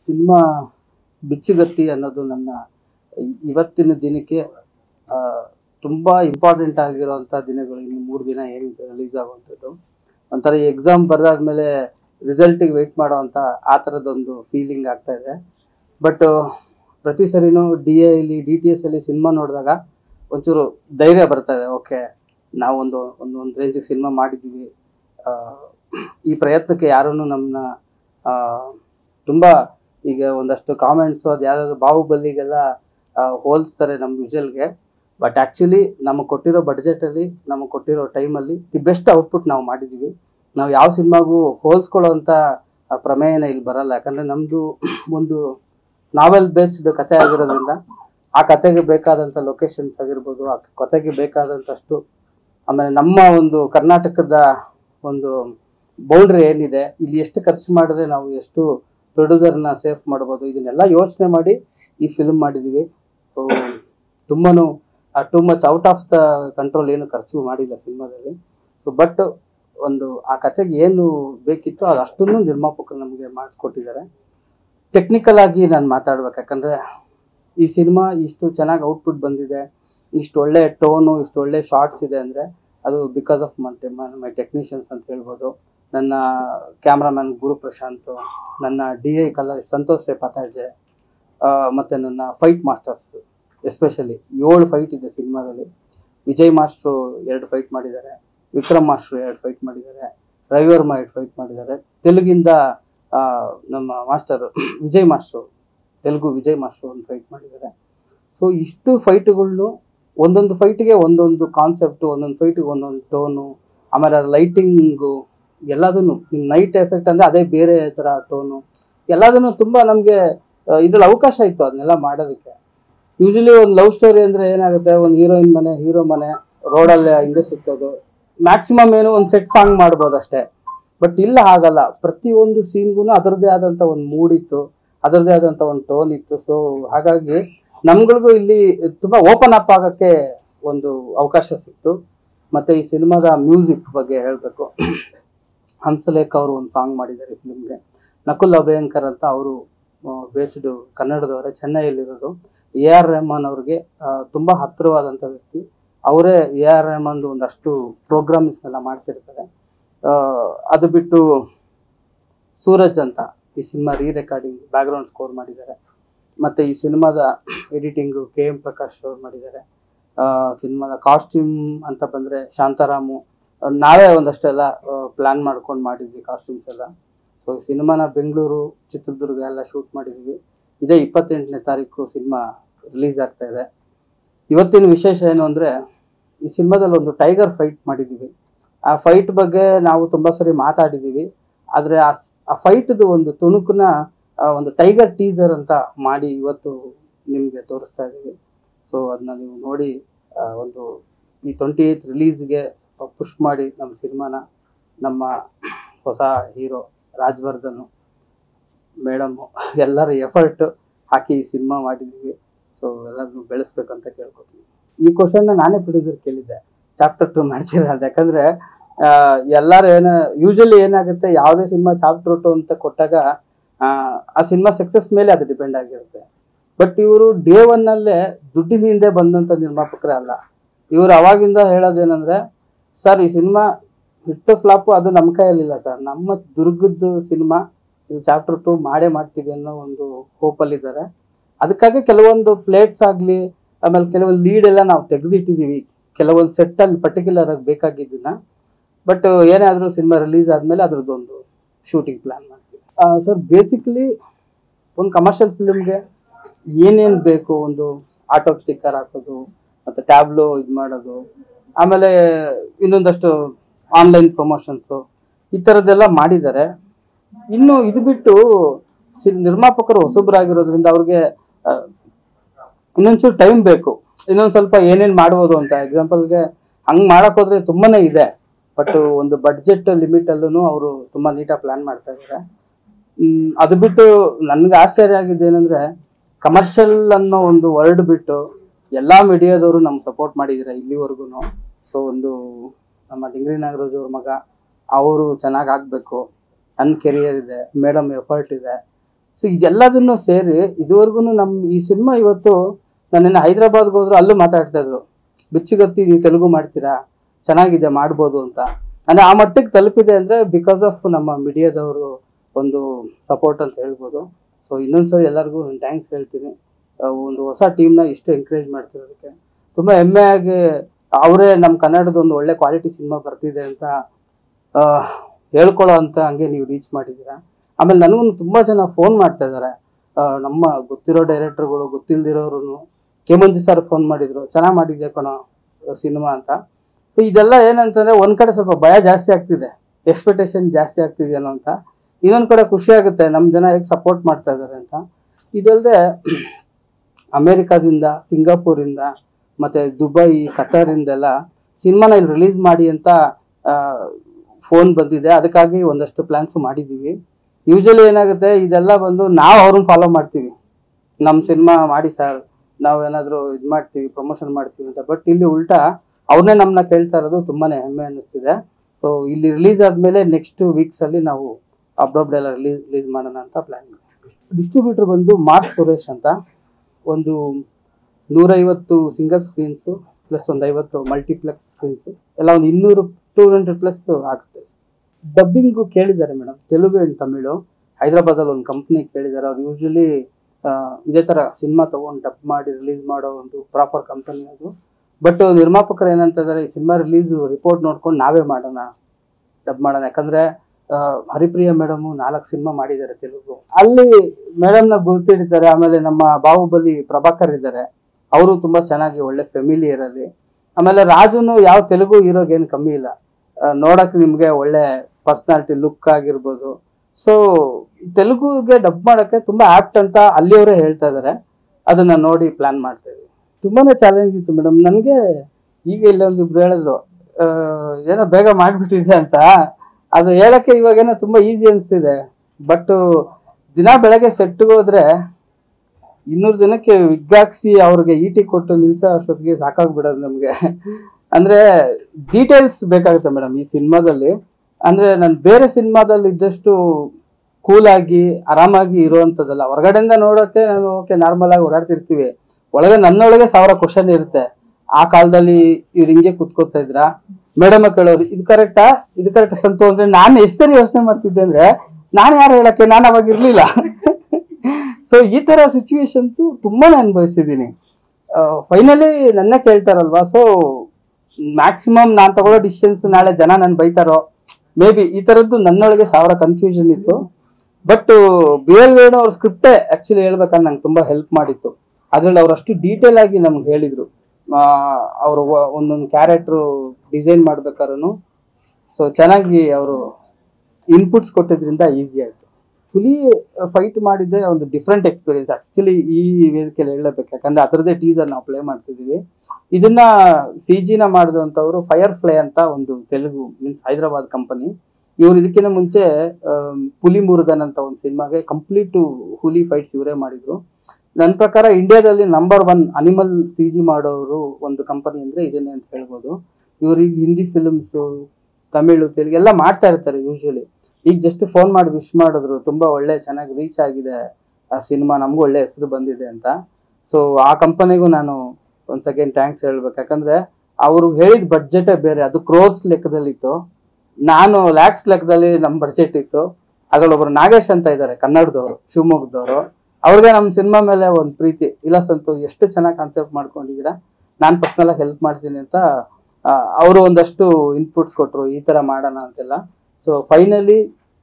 cinema Bichchugatti ಅನ್ನೋದು ನನ್ನ ಇವತ್ತಿನ ದಿನಕ್ಕೆ ಆ, ತುಂಬಾ ಇಂಪಾರ್ಟೆಂಟ್ ಆಗಿರುವಂತ ದಿನಗಳು ಇನ್ನು ಮೂರು ದಿನ ಏನಿದೆ ರಿಲೀಸ್ ಆಗುವಂಥದ್ದು ಒಂಥರ ಎಕ್ಸಾಮ್ ಬರೆದಾದ್ಮೇಲೆ ರಿಸಲ್ಟಿಗೆ ವೆಯ್ಟ್ ಮಾಡೋವಂಥ ಆ ಥರದ್ದೊಂದು ಫೀಲಿಂಗ್ ಆಗ್ತಾ ಇದೆ ಬಟ್ ಪ್ರತಿ ಸರಿನೂ ಡಿ ಎಲ್ಲಿ ಡಿ ಟಿ ಎಸ್ ಅಲ್ಲಿ ಸಿನಿಮಾ ನೋಡಿದಾಗ ಒಂಚೂರು ಧೈರ್ಯ ಬರ್ತಾ ಇದೆ ಓಕೆ ನಾವೊಂದು ಒಂದು ಒಂದು ರೇಂಜಿಗೆ ಸಿನಿಮಾ ಮಾಡಿದ್ದೀವಿ ಆ, ಈ ಪ್ರಯತ್ನಕ್ಕೆ ಯಾರೂ ನಮ್ಮನ್ನ ತುಂಬ ಈಗ ಒಂದಷ್ಟು ಕಾಮೆಂಟ್ಸು ಅದು ಯಾವ್ದಾದ್ರು ಬಾಹುಬಲಿಗೆಲ್ಲ ಆ, ಹೋಲಿಸ್ತಾರೆ ನಮ್ಮ ವಿಷಲ್ಗೆ ಬಟ್ ಆ್ಯಕ್ಚುಲಿ ನಮಗೆ ಕೊಟ್ಟಿರೋ ಬಡ್ಜೆಟಲ್ಲಿ ನಮಗೆ ಕೊಟ್ಟಿರೋ ಟೈಮಲ್ಲಿ ದಿ ಬೆಸ್ಟ್ ಔಟ್ಪುಟ್ ನಾವು ಮಾಡಿದ್ದೀವಿ ನಾವು ಯಾವ ಸಿನಿಮಾಗೂ ಹೋಲಿಸ್ಕೊಳ್ಳೋವಂಥ ಆ, ಪ್ರಮೇಯನ ಇಲ್ಲಿ ಬರಲ್ಲ ಯಾಕಂದರೆ ನಮ್ಮದು ಒಂದು ನಾವೆಲ್ ಬೇಸ್ಡ್ ಕತೆ ಆಗಿರೋದ್ರಿಂದ ಆ ಕತೆಗೆ ಬೇಕಾದಂಥ ಲೊಕೇಶನ್ಸ್ ಆಗಿರ್ಬೋದು ಆ ಕತೆಗೆ ಬೇಕಾದಂಥಷ್ಟು ಆಮೇಲೆ ನಮ್ಮ ಒಂದು ಕರ್ನಾಟಕದ ಒಂದು ಬೌಂಡ್ರಿ ಏನಿದೆ ಇಲ್ಲಿ ಎಷ್ಟು ಖರ್ಚು ಮಾಡಿದ್ರೆ ನಾವು ಎಷ್ಟು ಪ್ರೊಡ್ಯೂಸರ್ನ ಸೇಫ್ ಮಾಡ್ಬೋದು ಇದನ್ನೆಲ್ಲ ಯೋಚನೆ ಮಾಡಿ ಈ ಫಿಲ್ಮ್ ಮಾಡಿದ್ದೀವಿ ಸೊ ತುಂಬಾನು too much out of the control ಏನು ಖರ್ಚು ಮಾಡಿಲ್ಲ ಸಿನಿಮಾದಲ್ಲಿ ಸೊ ಬಟ್ ಒಂದು ಆ ಕತೆಗೆ ಏನು ಬೇಕಿತ್ತು ಅದು ಅಷ್ಟನ್ನು ನಿರ್ಮಾಪಕರು ನಮಗೆ ಮಾಡಿಸ್ಕೊಟ್ಟಿದ್ದಾರೆ ಟೆಕ್ನಿಕಲ್ ಆಗಿ ನಾನು ಮಾತಾಡ್ಬೇಕು ಯಾಕಂದ್ರೆ ಈ ಸಿನಿಮಾ ಇಷ್ಟು ಚೆನ್ನಾಗಿ ಔಟ್ಪುಟ್ ಬಂದಿದೆ ಇಷ್ಟು ಒಳ್ಳೆ ಟೋನು ಇಷ್ಟು ಒಳ್ಳೆ ಶಾರ್ಟ್ಸ್ ಇದೆ ಅಂದರೆ ಅದು ಬಿಕಾಸ್ ಆಫ್ ಮತ್ತೆ ಮೈ ಟೆಕ್ನಿಷಿಯನ್ಸ್ ಅಂತ ಹೇಳ್ಬೋದು ನನ್ನ ಕ್ಯಾಮ್ರಾಮನ್ ಗುರು ಪ್ರಶಾಂತ್ ನನ್ನ D I colour Santhosh Pataje ಮತ್ತು ನನ್ನ ಫೈಟ್ ಮಾಸ್ಟರ್ಸ್ ಎಸ್ಪೆಷಲಿ ಏಳು ಫೈಟ್ ಇದೆ ಸಿನಿಮಾದಲ್ಲಿ ವಿಜಯ್ ಮಾಸ್ಟ್ರು ಎರಡು ಫೈಟ್ ಮಾಡಿದ್ದಾರೆ ವಿಕ್ರಮ್ ಮಾಸ್ಟ್ರು ಎರಡು ಫೈಟ್ ಮಾಡಿದ್ದಾರೆ ರವಿವರ್ಮ ಎರಡು ಫೈಟ್ ಮಾಡಿದ್ದಾರೆ ತೆಲುಗಿಂದ ಆ, ನಮ್ಮ master Vijay master Telugu Vijay master ಒಂದು ಫೈಟ್ ಮಾಡಿದ್ದಾರೆ ಸೊ ಇಷ್ಟು ಫೈಟ್ಗಳನ್ನು ಒಂದೊಂದು ಫೈಟ್ಗೆ ಒಂದೊಂದು ಕಾನ್ಸೆಪ್ಟು ಒಂದೊಂದು ಫೈಟಿಗೆ ಒಂದೊಂದು ಟೋನು ಆಮೇಲೆ ಲೈಟಿಂಗು ಎಲ್ಲದನ್ನು ನೈಟ್ ಎಫೆಕ್ಟ್ ಅಂದರೆ ಅದೇ ಬೇರೆ ಥರ ಟೋನು ಎಲ್ಲದನ್ನು ತುಂಬ ನಮಗೆ ಇದ್ರಲ್ಲಿ ಅವಕಾಶ ಇತ್ತು ಅದನ್ನೆಲ್ಲ ಮಾಡೋದಕ್ಕೆ ಯೂಶಲಿ ಒಂದು ಲವ್ ಸ್ಟೋರಿ ಅಂದರೆ ಏನಾಗುತ್ತೆ ಒಂದು ಹೀರೋಯಿನ್ ಮನೆ ಹೀರೋ ಮನೆ ರೋಡಲ್ಲಿ ಹಿಂದೆ ಸುತ್ತೋದು ಮ್ಯಾಕ್ಸಿಮಮ್ ಏನು ಒಂದು ಸೆಟ್ ಸಾಂಗ್ ಮಾಡ್ಬೋದು ಅಷ್ಟೇ ಬಟ್ ಇಲ್ಲ ಹಾಗಲ್ಲ ಪ್ರತಿಯೊಂದು ಸೀನ್ಗೂ ಅದರದ್ದೇ ಆದಂಥ ಒಂದು ಮೂಡ್ ಇತ್ತು ಅದರದ್ದೇ ಆದಂಥ ಒಂದು ಟೋನ್ ಇತ್ತು ಸೊ ಹಾಗಾಗಿ ನಮ್ಗಳಿಗೂ ಇಲ್ಲಿ ತುಂಬಾ ಓಪನ್ ಅಪ್ ಆಗಕ್ಕೆ ಒಂದು ಅವಕಾಶ ಸಿಕ್ತು ಮತ್ತೆ ಈ ಸಿನಿಮಾದ ಮ್ಯೂಸಿಕ್ ಬಗ್ಗೆ ಹೇಳಬೇಕು ಹಂಸಲೇಖ ಅವರು ಒಂದು ಸಾಂಗ್ ಮಾಡಿದ್ದಾರೆ ಫಿಲ್ಮ್ಗೆ ನಕುಲ್ ಅಭಯಂಕರ್ ಅಂತ ಅವರು ಬೇಸ್ಡ್ ಕನ್ನಡದವರೇ ಚೆನ್ನೈಯಲ್ಲಿರೋದು ಎ ಆರ್ ರೆಹಮಾನ್ ಅವ್ರಿಗೆ ಆ, ತುಂಬಾ ಹತ್ತಿರವಾದಂಥ ವ್ಯಕ್ತಿ ಅವರೇ ಎ ಆರ್ ರೆಹಮಾನ್ ಒಂದಷ್ಟು ಪ್ರೋಗ್ರಾಮ್ಸ್ ಎಲ್ಲ ಮಾಡ್ತಿರ್ತಾರೆ ಆ, ಅದು ಬಿಟ್ಟು ಸೂರಜ್ ಅಂತ ಈ cinema re recording background score ಮಾಡಿದ್ದಾರೆ ಮತ್ತೆ ಈ ಸಿನಿಮಾದ ಎಡಿಟಿಂಗು ಕೆ ಎಂ ಪ್ರಕಾಶ್ ಅವ್ರು ಮಾಡಿದ್ದಾರೆ ಸಿನಿಮಾದ ಕಾಸ್ಟ್ಯೂಮ್ ಅಂತ ಬಂದ್ರೆ ಶಾಂತಾರಾಮು ಆ, ನಾವೇ ಒಂದಷ್ಟೆಲ್ಲ ಪ್ಲಾನ್ ಮಾಡ್ಕೊಂಡು ಮಾಡಿದ್ವಿ ಕಾಸ್ಟ್ಯೂಮ್ಸ್ ಎಲ್ಲ ಸೊ ಈ ಸಿನಿಮಾನ ಬೆಂಗಳೂರು ಚಿತ್ರದುರ್ಗ ಎಲ್ಲ ಶೂಟ್ ಮಾಡಿದ್ವಿ ಇದೇ ಇಪ್ಪತ್ತೆಂಟನೇ ತಾರೀಕು ಸಿನಿಮಾ ರಿಲೀಸ್ ಆಗ್ತಾ ಇದೆ ಇವತ್ತಿನ ವಿಶೇಷ ಏನು ಅಂದ್ರೆ ಈ ಸಿನಿಮಾದಲ್ಲಿ ಒಂದು ಟೈಗರ್ ಫೈಟ್ ಮಾಡಿದ್ದೀವಿ ಆ ಫೈಟ್ ಬಗ್ಗೆ ನಾವು ತುಂಬಾ ಸರಿ ಮಾತಾಡಿದ್ದೀವಿ ಆದ್ರೆ ಆ ಆ ಫೈಟ್ದು ಒಂದು ತುಣುಕನ್ನ ಆ ಒಂದು ಟೈಗರ್ ಟೀಸರ್ ಅಂತ ಮಾಡಿ ಇವತ್ತು ನಿಮ್ಗೆ ತೋರಿಸ್ತಾ ಇದ್ದೀವಿ ಸೊ ಅದನ್ನ ನೀವು ನೋಡಿ ಆ, ಒಂದು ಈ ಟ್ವೆಂಟಿ ಏಯ್ತ್ ರಿಲೀಸ್ಗೆ ಪುಷ್ ಮಾಡಿ ನಮ್ಮ ಸಿನಿಮಾನ ನಮ್ಮ ಹೊಸ ಹೀರೋ ರಾಜ್ವರ್ಧನ್ ಮೇಡಮ್ ಎಲ್ಲರ ಎಫರ್ಟ್ ಹಾಕಿ ಈ ಸಿನಿಮಾ ಮಾಡಿದ್ದೀವಿ ಸೊ ಎಲ್ಲರನ್ನು ಬೆಳೆಸ್ಬೇಕಂತ ಕೇಳ್ಕೊತೀನಿ ಈ ಕ್ವಶನ್ನ ನಾನೇ ಪ್ರೊಡ್ಯೂಸರ್ ಕೇಳಿದ್ದೆ ಚಾಪ್ಟರ್ ಟು ಮಾಡ್ತೀರಾ ಅಂತ ಯಾಕಂದ್ರೆ ಆ, ಎಲ್ಲರೂ ಏನ ಯೂಶಲಿ ಏನಾಗುತ್ತೆ ಯಾವುದೇ ಸಿನಿಮಾ ಚಾಪ್ಟರ್ ಟು ಅಂತ ಕೊಟ್ಟಾಗ ಆ, ಆ ಸಿನಿಮಾ ಸಕ್ಸಸ್ ಮೇಲೆ ಅದು ಡಿಪೆಂಡ್ ಆಗಿರುತ್ತೆ ಬಟ್ ಇವರು ಡೇ ಒನ್ ಅಲ್ಲೇ ದುಡ್ಡಿನ ಹಿಂದೆ ಬಂದಂತ ನಿರ್ಮಾಪಕರೇ ಅಲ್ಲ ಇವರು ಅವಾಗಿಂದ ಹೇಳೋದೇನಂದ್ರೆ ಸರ್ ಈ ಸಿನಿಮಾ ಹಿಟ್ಟು ಫ್ಲಾಪು ಅದು ನಮ್ಮ ಕೈಯಲ್ಲಿಲ್ಲ ಸರ್ ನಮ್ಮ ದುರ್ಗದ ಸಿನಿಮಾ ಇದು ಚಾಪ್ಟರ್ ಟು ಮಾಡೇ ಮಾಡ್ತೀವಿ ಅನ್ನೋ ಒಂದು ಹೋಪಲ್ಲಿದ್ದಾರೆ ಅದಕ್ಕಾಗಿ ಕೆಲವೊಂದು ಪ್ಲೇಟ್ಸ್ ಆಗಲಿ ಆಮೇಲೆ ಕೆಲವೊಂದು ಲೀಡ್ ಎಲ್ಲ ನಾವು ತೆಗೆದಿಟ್ಟಿದ್ದೀವಿ ಕೆಲವೊಂದು ಸೆಟ್ಟಲ್ಲಿ ಪರ್ಟಿಕ್ಯುಲರ್ ಆಗಿ ಬೇಕಾಗಿದ್ದನ್ನ ಬಟ್ ಏನೇ ಆದರೂ ಸಿನಿಮಾ ರಿಲೀಸ್ ಆದಮೇಲೆ ಅದ್ರದ್ದೊಂದು ಶೂಟಿಂಗ್ ಪ್ಲಾನ್ ಮಾಡ್ತೀವಿ ಸರ್ ಬೇಸಿಕಲಿ ಒಂದು ಕಮರ್ಷಿಯಲ್ ಫಿಲ್ಮ್ಗೆ ಏನೇನು ಬೇಕು ಒಂದು ಆಟೋ ಸ್ಟಿಕ್ಕರ್ ಹಾಕೋದು ಮತ್ತು ಟ್ಯಾಬ್ಲೋ ಇದು ಮಾಡೋದು ಆಮೇಲೆ ಇನ್ನೊಂದಷ್ಟು ಆನ್ಲೈನ್ ಪ್ರಮೋಷನ್ಸು ಈ ಥರದ್ದೆಲ್ಲ ಮಾಡಿದ್ದಾರೆ ಇನ್ನು ಇದು ಬಿಟ್ಟು ಸಿ- ನಿರ್ಮಾಪಕರು ಹೊಸಬ್ರಾಗಿರೋದ್ರಿಂದ ಅವ್ರಿಗೆ ಆ, ಇನ್ನೊಂಚೂರು ಟೈಮ್ ಬೇಕು ಇನ್ನೊಂದು ಸ್ವಲ್ಪ ಏನೇನು ಮಾಡ್ಬೋದು ಅಂತ ಎಕ್ಸಾಂಪಲ್ಗೆ ಹಂಗೆ ಮಾಡಕ್ ಹೋದ್ರೆ ತುಂಬಾನೇ ಇದೆ ಬಟ್ ಒಂದು ಬಡ್ಜೆಟ್ ಲಿಮಿಟ್ ಅಲ್ಲೂ ಅವರು ತುಂಬಾ ನೀಟಾಗಿ ಪ್ಲಾನ್ ಮಾಡ್ತಾ ಇದ್ದಾರೆ ಹ್ಮ್, ಅದು ಬಿಟ್ಟು ನನ್ಗೆ ಆಶ್ಚರ್ಯ ಆಗಿದ್ದು ಏನಂದ್ರೆ ಕಮರ್ಷಿಯಲ್ ಅನ್ನೋ ಒಂದು ವರ್ಡ್ ಬಿಟ್ಟು ಎಲ್ಲಾ ಮೀಡಿಯಾದವರು ನಮ್ಗೆ ಸಪೋರ್ಟ್ ಮಾಡಿದ್ದಾರೆ ಇಲ್ಲಿವರೆಗೂ ಸೊ ಒಂದು ನಮ್ಮ ಡಿಂಗ್ರಿ ನಾಗರಾಜ್ ಅವ್ರ ಮಗ ಅವರು ಚೆನ್ನಾಗಿ ಆಗ್ಬೇಕು ನನ್ನ ಕೆರಿಯರ್ ಇದೆ ಮೇಡಮ್ ಎಫರ್ಟ್ ಇದೆ ಸೊ ಇದೆಲ್ಲದನ್ನು ಸೇರಿ ಇದುವರೆಗೂ ನಮ್ಮ ಈ ಸಿನಿಮಾ ಇವತ್ತು ನನ್ನನ್ನು ಹೈದರಾಬಾದ್ಗೆ ಹೋದ್ರು ಅಲ್ಲೂ ಮಾತಾಡ್ತಾ ಇದ್ರು ಬಿಚ್ಚುಗತ್ತಿ ನೀವು ತೆಲುಗು ಮಾಡ್ತೀರಾ ಚೆನ್ನಾಗಿದೆ ಮಾಡ್ಬೋದು ಅಂತ ಅಂದ್ರೆ ಆ ಮಟ್ಟಿಗೆ ತಲುಪಿದೆ ಅಂದ್ರೆ ಬಿಕಾಸ್ ಆಫ್ ನಮ್ಮ ಮೀಡಿಯಾದವರು ಒಂದು ಸಪೋರ್ಟ್ ಅಂತ ಹೇಳ್ಬೋದು ಸೊ ಇನ್ನೊಂದ್ಸರಿ ಎಲ್ಲರಿಗೂ ನಾನು ಥ್ಯಾಂಕ್ಸ್ ಹೇಳ್ತೀನಿ ಆ, ಒಂದು ಹೊಸ ಟೀಮ್ನ ಇಷ್ಟು ಎಂಕರೇಜ್ ಮಾಡ್ತಿರೋದಕ್ಕೆ ತುಂಬ ಹೆಮ್ಮೆಯಾಗಿ ಅವರೇ ನಮ್ಮ ಕನ್ನಡದ ಒಂದು ಒಳ್ಳೆ ಕ್ವಾಲಿಟಿ ಸಿನಿಮಾ ಬರ್ತಿದೆ ಅಂತ ಆ, ಹೇಳ್ಕೊಳ್ಳೋ ಅಂತ ಹಂಗೆ ನೀವು ರೀಚ್ ಮಾಡಿದ್ದೀರಾ ಆಮೇಲೆ ನನಗೂ ತುಂಬ ಜನ ಫೋನ್ ಮಾಡ್ತಾ ಇದ್ದಾರೆ ನಮ್ಮ ಗೊತ್ತಿರೋ ಡೈರೆಕ್ಟರ್ಗಳು ಗೊತ್ತಿಲ್ದಿರೋರು ಕೇಮಂಜಿ ಸರ್ ಫೋನ್ ಮಾಡಿದ್ರು ಚೆನ್ನಾಗಿ ಮಾಡಿದ್ಯಾ ಕಣೋ ಸಿನಿಮಾ ಅಂತ ಸೊ ಇದೆಲ್ಲ ಏನಂತಂದ್ರೆ ಒಂದ್ ಕಡೆ ಸ್ವಲ್ಪ ಭಯ ಜಾಸ್ತಿ ಆಗ್ತಿದೆ ಎಕ್ಸ್ಪೆಕ್ಟೇಷನ್ ಜಾಸ್ತಿ ಆಗ್ತಿದೆಯೇನೋ ಅಂತ ಇನ್ನೊಂದ್ ಕಡೆ ಖುಷಿ ಆಗುತ್ತೆ ನಮ್ಮ ಜನ ಹೇಗೆ ಸಪೋರ್ಟ್ ಮಾಡ್ತಾ ಇದ್ದಾರೆ ಅಂತ ಇದಲ್ಲದೆ ಅಮೇರಿಕಾದಿಂದ ಸಿಂಗಾಪುರಿಂದ ಮತ್ತೆ ದುಬೈ ಕತಾರಿಂದೆಲ್ಲ ಸಿನಿಮಾನ ಇಲ್ಲಿ ರಿಲೀಸ್ ಮಾಡಿ ಅಂತ ಫೋನ್ ಬಂದಿದೆ ಅದಕ್ಕಾಗಿ ಒಂದಷ್ಟು ಪ್ಲಾನ್ಸ್ ಮಾಡಿದ್ದೀವಿ ಯೂಶಲಿ ಏನಾಗುತ್ತೆ ಇದೆಲ್ಲ ಬಂದು ನಾವು ಅವ್ರನ್ನ ಫಾಲೋ ಮಾಡ್ತೀವಿ ನಮ್ಮ ಸಿನಿಮಾ ಮಾಡಿ ಸರ್ ನಾವೇನಾದರೂ ಇದು ಮಾಡ್ತೀವಿ ಪ್ರಮೋಷನ್ ಮಾಡ್ತೀವಿ ಅಂತ ಬಟ್ ಇಲ್ಲಿ ಉಲ್ಟಾ ಅವ್ರನ್ನೇ ನಮ್ಮನ್ನ ಕೇಳ್ತಾ ಇರೋದು ತುಂಬಾನೇ ಹೆಮ್ಮೆ ಅನ್ನಿಸ್ತಿದೆ ಸೊ ಇಲ್ಲಿ ರಿಲೀಸ್ ಆದಮೇಲೆ ನೆಕ್ಸ್ಟ್ ವೀಕ್ಸಲ್ಲಿ ನಾವು ಅಬ್ರಾಬ್ಡ್ ಎಲ್ಲ ರಿಲೀಸ್ ರಿಲೀಸ್ ಮಾಡೋಣ ಅಂತ ಪ್ಲಾನ್ ಡಿಸ್ಟ್ರಿಬ್ಯೂಟರ್ ಬಂದು ಮಾರ್ಕ್ ಸುರೇಶ್ ಅಂತ ಒಂದು ನೂರೈವತ್ತು ಸಿಂಗಲ್ ಸ್ಕ್ರೀನ್ಸು ಪ್ಲಸ್ ಒಂದು ಐವತ್ತು ಮಲ್ಟಿಪ್ಲೆಕ್ಸ್ ಸ್ಕ್ರೀನ್ಸು ಎಲ್ಲ ಒಂದು ಇನ್ನೂರು ಟೂ ಹಂಡ್ರೆಡ್ ಪ್ಲಸ್ ಆಗುತ್ತೆ ಡಬ್ಬಿಂಗು ಕೇಳಿದ್ದಾರೆ ಮೇಡಮ್ ತೆಲುಗು ಆ್ಯಂಡ್ ತಮಿಳು ಹೈದರಾಬಾದಲ್ಲಿ ಒಂದು ಕಂಪ್ನಿ ಕೇಳಿದ್ದಾರೆ ಅವ್ರು ಯೂಶಲಿ ಇದೇ ಥರ ಸಿನಿಮಾ ತೊಗೊಂಡು ಡಬ್ ಮಾಡಿ ರಿಲೀಸ್ ಮಾಡೋ ಒಂದು ಪ್ರಾಪರ್ ಕಂಪನಿ ಅದು ಬಟ್ ನಿರ್ಮಾಪಕರು ಏನಂತ ಇದ್ದಾರೆ ಈ ಸಿನಿಮಾ ರಿಲೀಸ್ ರಿಪೋರ್ಟ್ ನೋಡ್ಕೊಂಡು ನಾವೇ ಮಾಡೋಣ ಡಬ್ ಮಾಡೋಣ ಯಾಕಂದ್ರೆ ಆ, ಹರಿಪ್ರಿಯ ಮೇಡಮ್ ನಾಲ್ಕು ಸಿನಿಮಾ ಮಾಡಿದ್ದಾರೆ ತೆಲುಗು ಅಲ್ಲಿ ಮೇಡಮ್ನ ಗುರ್ತಿಡಿದ್ದಾರೆ ಆಮೇಲೆ ನಮ್ಮ ಬಾಹುಬಲಿ ಪ್ರಭಾಕರ್ ಇದ್ದಾರೆ ಅವರು ತುಂಬಾ ಚೆನ್ನಾಗಿ ಒಳ್ಳೆ ಫೆಮಿಲಿಯರ್ ಅಲ್ಲಿ ಆಮೇಲೆ ರಾಜುನು ಯಾವ ತೆಲುಗು ಹೀರೋಗೆ ಏನು ಕಮ್ಮಿ ಇಲ್ಲ ಆ, ನೋಡಕ್ ನಿಮ್ಗೆ ಒಳ್ಳೆ ಪರ್ಸನಾಲಿಟಿ ಲುಕ್ ಆಗಿರ್ಬೋದು ಸೊ ತೆಲುಗುಗೆ ಡಬ್ ಮಾಡಕ್ಕೆ ತುಂಬಾ ಆಪ್ಟ್ ಅಂತ ಅಲ್ಲಿಯವರೇ ಹೇಳ್ತಾ ಇದ್ದಾರೆ ಅದನ್ನ ನೋಡಿ ಪ್ಲಾನ್ ಮಾಡ್ತಾ ಇದೀವಿ ತುಂಬಾನೇ ಚಾಲೆಂಜ್ ಇತ್ತು ಮೇಡಮ್ ನನಗೆ ಈಗ ಇಲ್ಲೊಂದು ಇಬ್ರು ಹೇಳಿದ್ರು ಆ, ಏನೋ ಬೇಗ ಮಾಡ್ಬಿಟ್ಟಿದೆ ಅಂತ ಅದು ಹೇಳಕ್ಕೆ ಇವಾಗೇನೋ ತುಂಬಾ ಈಸಿ ಅನಿಸ್ತಿದೆ ಬಟ್ ದಿನ ಬೆಳಗ್ಗೆ ಸೆಟ್ಗೆ ಹೋದ್ರೆ ಇನ್ನೂರು ಜನಕ್ಕೆ ವಿಗ್ ಹಾಕ್ಸಿ ಅವ್ರಿಗೆ ಈಟಿ ಕೊಟ್ಟು ನಿಲ್ಸೋ ಅಷ್ಟೊತ್ತಿಗೆ ಸಾಕಾಗ್ಬಿಡೋದು ನಮ್ಗೆ ಅಂದ್ರೆ ಡೀಟೇಲ್ಸ್ ಬೇಕಾಗುತ್ತೆ ಮೇಡಮ್ ಈ ಸಿನಿಮಾದಲ್ಲಿ ಅಂದ್ರೆ ನಾನು ಬೇರೆ ಸಿನಿಮಾದಲ್ಲಿ ಇದ್ದಷ್ಟು ಕೂಲ್ ಆಗಿ ಆರಾಮಾಗಿ ಇರುವಂತದ್ದಲ್ಲ ಹೊರಗಡೆಯಿಂದ ನೋಡೋಕೆ ನಾನು ಓಕೆ ನಾರ್ಮಲ್ ಆಗಿ ಓಡಾಡ್ತಿರ್ತೀವಿ ಒಳಗೆ ನನ್ನೊಳಗೆ ಸಾವಿರ ಕ್ವಶನ್ ಇರುತ್ತೆ ಆ ಕಾಲದಲ್ಲಿ ಇವ್ರು ಹಿಂಗೆ ಕುತ್ಕೋತಾ ಇದ್ರ ಮೇಡಮ್ ಕೇಳೋರು ಇದು ಕರೆಕ್ಟಾ ಇದು ಕರೆಕ್ಟ್ ಸಂತು ಅಂದ್ರೆ ನಾನು ಎಷ್ಟು ಸರಿ ಯೋಚನೆ ಮಾಡ್ತಿದ್ದೆ ಅಂದ್ರೆ ನಾನು ಯಾರು ಹೇಳಕ್ಕೆ ನಾನು ಅವಾಗ ಇರ್ಲಿಲ್ಲ ಸೊ ಈ ತರ ಸಿಚುವೇಶನ್ಸ್ ತುಂಬಾನೇ ಅನುಭವಿಸಿದ್ದೀನಿ ಫೈನಲಿ ನನ್ನ ಕೇಳ್ತಾರಲ್ವಾ ಸೊ ಮ್ಯಾಕ್ಸಿಮಮ್ ನಾನ್ ತಗೊಳ್ಳೋ ಡಿಸಿಷನ್ಸ್ ನಾಳೆ ಜನ ನನ್ ಬೈತಾರೋ ಮೇ ಬಿ ಈ ತರದ್ದು ನನ್ನೊಳಗೆ ಸಾವಿರ ಕನ್ಫ್ಯೂಷನ್ ಇತ್ತು ಬಟ್ ಬಿ ಎಲ್ ವೇಣು ಅವ್ರ ಸ್ಕ್ರಿಪ್ಟೇ ಆಕ್ಚುಲಿ ಹೇಳ್ಬೇಕಂದ್ರೆ ನಂಗೆ ತುಂಬಾ ಹೆಲ್ಪ್ ಮಾಡಿತ್ತು ಅದ್ರಲ್ಲಿ ಅವ್ರು ಅಷ್ಟು ಡೀಟೇಲ್ ಆಗಿ ನಮ್ಗೆ ಹೇಳಿದ್ರು ಅವರು ಒಂದೊಂದು ಕ್ಯಾರೆಕ್ಟ್ರು ಡಿಸೈನ್ ಮಾಡ್ಬೇಕಾದ್ರೂ ಸೊ ಚೆನ್ನಾಗಿ ಅವರು ಇನ್ಪುಟ್ಸ್ ಕೊಟ್ಟಿದ್ರಿಂದ ಈಸಿ ಆಯ್ತು ಹುಲಿ ಫೈಟ್ ಮಾಡಿದ್ದೆ ಒಂದು ಡಿಫ್ರೆಂಟ್ ಎಕ್ಸ್ಪೀರಿಯನ್ಸ್ ಆಕ್ಚುಲಿ ಈ ವೇದಿಕೆಯಲ್ಲಿ ಹೇಳಬೇಕು ಯಾಕಂದ್ರೆ ಅದರದೇ ಟೀಸರ್ ನಾವು ಪ್ಲೇ ಮಾಡ್ತಿದೀವಿ ಇದನ್ನ ಸಿ ಜಿನ ಮಾಡಿದಂಥವ್ರು ಫೈರ್ ಫ್ಲೈ ಅಂತ ಒಂದು ತೆಲುಗು ಮೀನ್ಸ್ ಹೈದರಾಬಾದ್ ಕಂಪನಿ ಇವ್ರು ಇದಕ್ಕಿಂತ ಮುಂಚೆ ಆಮ್, ಪುಲಿ ಮುರುಗನ್ ಅಂತ ಒಂದು ಸಿನಿಮಾಗೆ ಕಂಪ್ಲೀಟ್ ಹುಲಿ ಫೈಟ್ಸ್ ಇವರೇ ಮಾಡಿದ್ರು ನನ್ನ ಪ್ರಕಾರ ಇಂಡಿಯಾದಲ್ಲಿ number one animal C G ಮಾಡೋರು ಒಂದು ಕಂಪನಿ ಅಂದ್ರೆ ಇದನ್ನೇ ಅಂತ ಹೇಳ್ಬೋದು ಇವ್ರಿಗೆ ಹಿಂದಿ ಫಿಲ್ಮ್ಸು ತಮಿಳು ತೆಲುಗು ಎಲ್ಲ ಮಾಡ್ತಾ ಇರ್ತಾರೆ ಯೂಶಲಿ ಈಗ ಜಸ್ಟ್ ಫೋನ್ ಮಾಡಿ ವಿಶ್ ಮಾಡಿದ್ರು ತುಂಬಾ ಒಳ್ಳೆ ಚೆನ್ನಾಗಿ ರೀಚ್ ಆಗಿದೆ ಆ ಸಿನಿಮಾ ನಮಗೂ ಒಳ್ಳೆ ಹೆಸರು ಬಂದಿದೆ ಅಂತ ಸೊ ಆ ಕಂಪನಿಗೂ ನಾನು ಒಂದ್ ಸೆಕೆಂಡ್ ಥ್ಯಾಂಕ್ಸ್ ಹೇಳ್ಬೇಕು ಯಾಕಂದ್ರೆ ಅವರು ಹೇಳಿದ ಬಡ್ಜೆಟೇ ಬೇರೆ ಅದು ಕ್ರೋರ್ಸ್ ಲೆಕ್ಕದಲ್ಲಿತ್ತು ನಾನು ಲ್ಯಾಕ್ಸ್ ಲೆಕ್ಕದಲ್ಲಿ ನಮ್ಮ ಬಡ್ಜೆಟ್ ಇತ್ತು ಅದ್ರಲ್ಲಿ ಒಬ್ರು ನಾಗೇಶ್ ಅಂತ ಇದ್ದಾರೆ ಕನ್ನಡದವರು ಶಿವಮೊಗ್ಗದವರು ಅವ್ರಿಗೆ ನಮ್ಮ ಸಿನಿಮಾ ಮೇಲೆ ಒಂದು ಪ್ರೀತಿ ಇಲ್ಲ ಸಂತು ಎಷ್ಟು ಚೆನ್ನಾಗಿ ಕಾನ್ಸೆಪ್ಟ್ ಮಾಡ್ಕೊಂಡಿದ್ದೀರಾ ನಾನು ಪರ್ಸ್ನಲ್ ಆಗಿ ಹೆಲ್ಪ್ ಮಾಡ್ತೀನಿ ಅಂತ ಅವರು ಒಂದಷ್ಟು ಇನ್ಪುಟ್ಸ್ ಕೊಟ್ರು ಈ ತರ ಮಾಡೋಣ ಅಂತೆಲ್ಲ ಸೊ ಫೈನಲಿ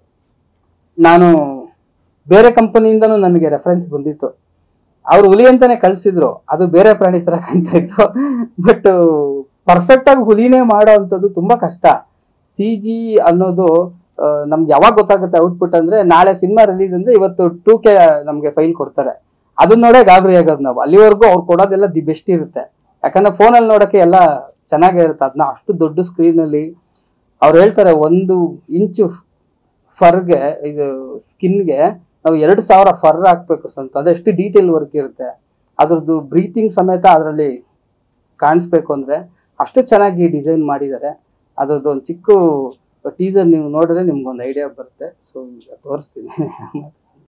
ನಾನು ಬೇರೆ ಕಂಪನಿಯಿಂದನೂ ನನಗೆ ರೆಫರೆನ್ಸ್ ಬಂದಿತ್ತು ಅವ್ರು ಹುಲಿ ಅಂತಾನೆ ಕಳ್ಸಿದ್ರು ಅದು ಬೇರೆ ಪ್ರಾಣಿ ತರ ಕಾಣ್ತಾ ಇತ್ತು ಬಟ್ ಪರ್ಫೆಕ್ಟ್ ಆಗಿ ಹುಲಿನೇ ಮಾಡೋ ಅಂಥದ್ದು ತುಂಬಾ ಕಷ್ಟ ಸಿ ಜಿ ಅನ್ನೋದು ಆ, ನಮ್ಗೆ ಯಾವಾಗ ಗೊತ್ತಾಗುತ್ತೆ ಔಟ್ಪುಟ್ ಅಂದ್ರೆ ನಾಳೆ ಸಿನಿಮಾ ರಿಲೀಸ್ ಅಂದ್ರೆ ಇವತ್ತು ಟೂ ಕೆ ನಮ್ಗೆ ಫೈಲ್ ಕೊಡ್ತಾರೆ ಅದನ್ನ ನೋಡೇ ಗಾಬರಿ ಆಗೋದು ನಾವು ಅಲ್ಲಿವರೆಗೂ ಅವ್ರು ಕೊಡೋದೆಲ್ಲ ದಿ ಬೆಸ್ಟ್ ಇರುತ್ತೆ ಯಾಕಂದ್ರೆ ಫೋನಲ್ಲಿ ನೋಡಕ್ಕೆ ಎಲ್ಲ ಚೆನ್ನಾಗೇ ಇರುತ್ತೆ ಅದನ್ನ ಅಷ್ಟು ದೊಡ್ಡ ಸ್ಕ್ರೀನ್ ಅಲ್ಲಿ ಅವ್ರು ಹೇಳ್ತಾರೆ ಒಂದು ಇಂಚು ಫರ್ಗೆ ಇದು ಸ್ಕಿನ್ಗೆ ನಾವು ಎರಡು ಸಾವಿರ ಫರ್ ಹಾಕ್ಬೇಕು ಸಂತ ಅದೆಷ್ಟು ಡೀಟೇಲ್ ವರ್ಕ್ ಇರುತ್ತೆ ಅದ್ರದ್ದು ಬ್ರೀತಿಂಗ್ ಸಮೇತ ಅದರಲ್ಲಿ ಕಾಣಿಸ್ಬೇಕು ಅಂದ್ರೆ ಅಷ್ಟು ಚೆನ್ನಾಗಿ ಡಿಸೈನ್ ಮಾಡಿದ್ದಾರೆ ಅದ್ರದ್ದು ಒಂದು ಚಿಕ್ಕ ಟೀಸರ್ ನೀವು ನೋಡಿದ್ರೆ ನಿಮ್ಗೊಂದು ಐಡಿಯಾ ಬರುತ್ತೆ ಸೊ ತೋರಿಸ್ತೀನಿ